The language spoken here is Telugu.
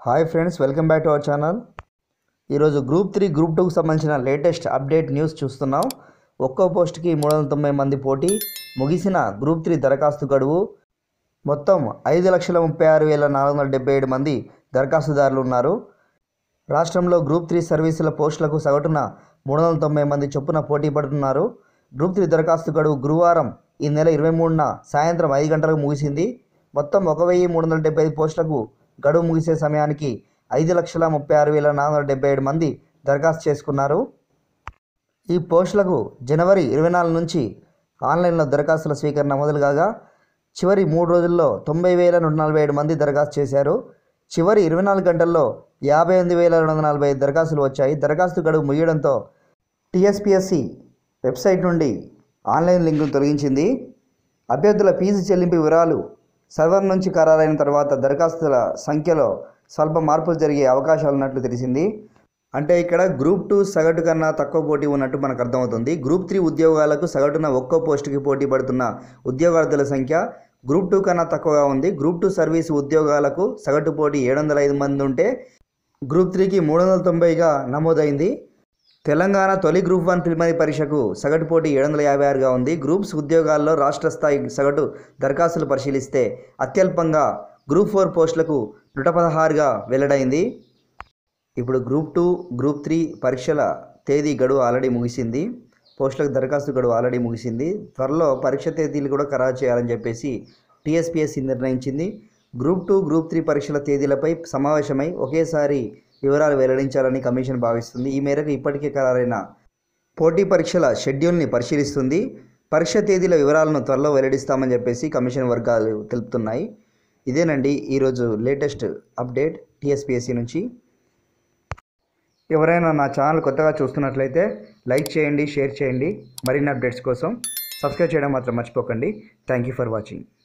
hi friends welcome back to our channel ఈరోజు గ్రూప్ త్రీ గ్రూప్ టూకి సంబంధించిన లేటెస్ట్ అప్డేట్ న్యూస్ చూస్తున్నాం ఒక్కో పోస్ట్కి మూడు వందల తొంభై మంది పోటీ ముగిసిన గ్రూప్ త్రీ దరఖాస్తు గడువు మొత్తం ఐదు లక్షల ముప్పై ఆరు వేల నాలుగు వందల డెబ్బై ఏడు మంది దరఖాస్తుదారులు ఉన్నారు రాష్ట్రంలో గ్రూప్ త్రీ సర్వీసుల పోస్టులకు సగటున మూడు వందల తొంభై మంది చొప్పున పోటీ పడుతున్నారు గ్రూప్ త్రీ దరఖాస్తు గడువు గురువారం ఈ నెల ఇరవై మూడున సాయంత్రం ఐదు గంటలకు ముగిసింది మొత్తం ఒక వెయ్యి మూడు వందల డెబ్బై ఐదు పోస్టులకు గడువు ముగిసే సమయానికి ఐదు లక్షల ముప్పై ఆరు వేల నాలుగు వందల డెబ్బై ఏడు మంది దరఖాస్తు చేసుకున్నారు ఈ పోస్టులకు జనవరి ఇరవై నాలుగు నుంచి ఆన్లైన్లో దరఖాస్తుల స్వీకరణ మొదలు కాగా చివరి మూడు రోజుల్లో తొంభై వేల నూట నలభై ఏడు మంది దరఖాస్తు చేశారు చివరి ఇరవై నాలుగు గంటల్లో యాభై ఎనిమిది వేల రెండు వందల నలభై ఐదు దరఖాస్తులు వచ్చాయి దరఖాస్తు గడువు ముగియడంతో టీఎస్పీఎస్సి వెబ్సైట్ నుండి ఆన్లైన్ లింకును తొలగించింది అభ్యర్థుల ఫీజు చెల్లింపు వివరాలు సర్వర్ నుంచి ఖరారైన తర్వాత దరఖాస్తుల సంఖ్యలో స్వల్ప మార్పులు జరిగే అవకాశాలు ఉన్నట్లు తెలిసింది అంటే ఇక్కడ గ్రూప్ టూ సగటు కన్నా తక్కువ పోటీ ఉన్నట్టు మనకు అర్థమవుతుంది గ్రూప్ త్రీ ఉద్యోగాలకు సగటున ఒక్కో పోస్టుకి పోటీ పడుతున్న ఉద్యోగార్థుల సంఖ్య గ్రూప్ టూ కన్నా తక్కువగా ఉంది గ్రూప్ టూ సర్వీస్ ఉద్యోగాలకు సగటు పోటీ ఏడు వందల ఐదు మంది ఉంటే గ్రూప్ త్రీకి మూడు వందల తొంభైగా నమోదైంది తెలంగాణ తొలి గ్రూప్ వన్ ప్రిలిమినరీ పరీక్షకు సగటు పోటీ ఏడు వందల యాభై ఆరుగా ఉంది గ్రూప్స్ ఉద్యోగాల్లో రాష్ట్ర స్థాయి సగటు దరఖాస్తులు పరిశీలిస్తే అత్యల్పంగా గ్రూప్ ఫోర్ పోస్టులకు నూట పదహారుగా వెల్లడైంది ఇప్పుడు గ్రూప్ టూ గ్రూప్ త్రీ పరీక్షల తేదీ గడువు ఆల్రెడీ ముగిసింది పోస్టులకు దరఖాస్తు గడువు ఆల్రెడీ ముగిసింది త్వరలో పరీక్ష తేదీలు కూడా ఖరారు చేయాలని చెప్పేసి టీఎస్పీఎస్సీ నిర్ణయించింది గ్రూప్ టూ గ్రూప్ త్రీ పరీక్షల తేదీలపై సమావేశమై ఒకేసారి వివరాలు వెల్లడించాలని కమిషన్ భావిస్తుంది ఈ మేరకు ఇప్పటికే ఖరారైన పోటీ పరీక్షల షెడ్యూల్ని పరిశీలిస్తుంది పరీక్ష తేదీల వివరాలను త్వరలో వెల్లడిస్తామని చెప్పేసి కమిషన్ వర్గాలు తెలుపుతున్నాయి ఇదేనండి ఈరోజు లేటెస్ట్ అప్డేట్ టీఎస్పీఎస్సీ నుంచి ఎవరైనా నా ఛానల్ కొత్తగా చూస్తున్నట్లయితే లైక్ చేయండి షేర్ చేయండి మరిన్ని అప్డేట్స్ కోసం సబ్స్క్రైబ్ చేయడం మాత్రం మర్చిపోకండి థ్యాంక్ యూ ఫర్ వాచింగ్